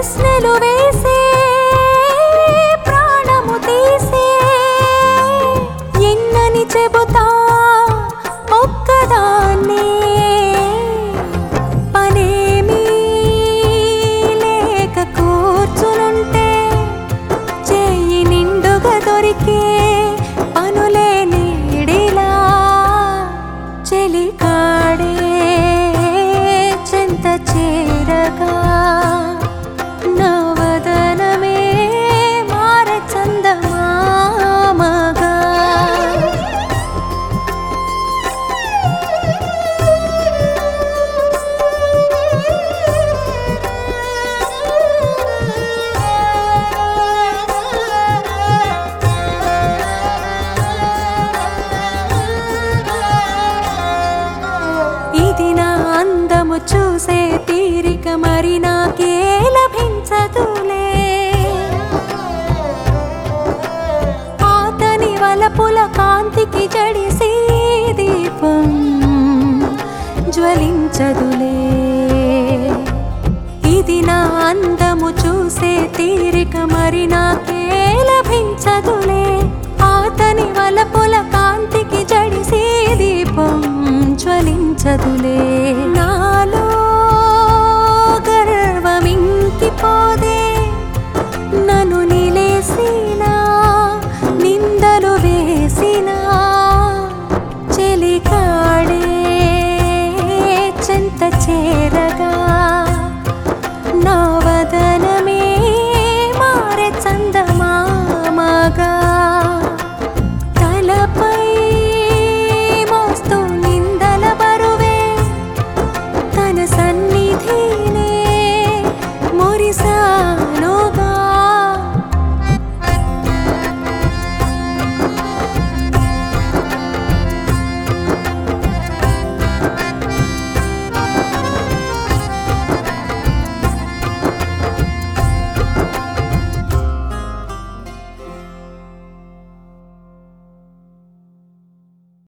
ప్రశ్నలు వేసే ప్రాణము తీసే ఎన్నని చెబుతా ఒక్కదాన్నే పనేమీ లేక కూర్చునుంటే చేయి నిండుగా దొరికే పనులే నీడిలా చెలికాడే చెంత చేరగా నవదనమే మార చందమామగా ఇది నా అందము చూసే తీరిక మరి నాకే లభించదులే ఆతని వలపుల కాంతికి జడిసి దీపం జ్వలించదులే ఇది నా అందము చూసే తీరిక మరి నాకే లభించదులే ఆతని వలపుల కాంతికి జడిసి దీపం జ్వలించదులే నాలో గర్వమింకిపోదే నన్ను నిలేసినా నిందలు వేసినా చెలికాడే చెంత చేరగా నా వదనమే మారే చందమామగా తలపై మోస్తూ నిందల బరువే తన సన్నిధినే మురిసాను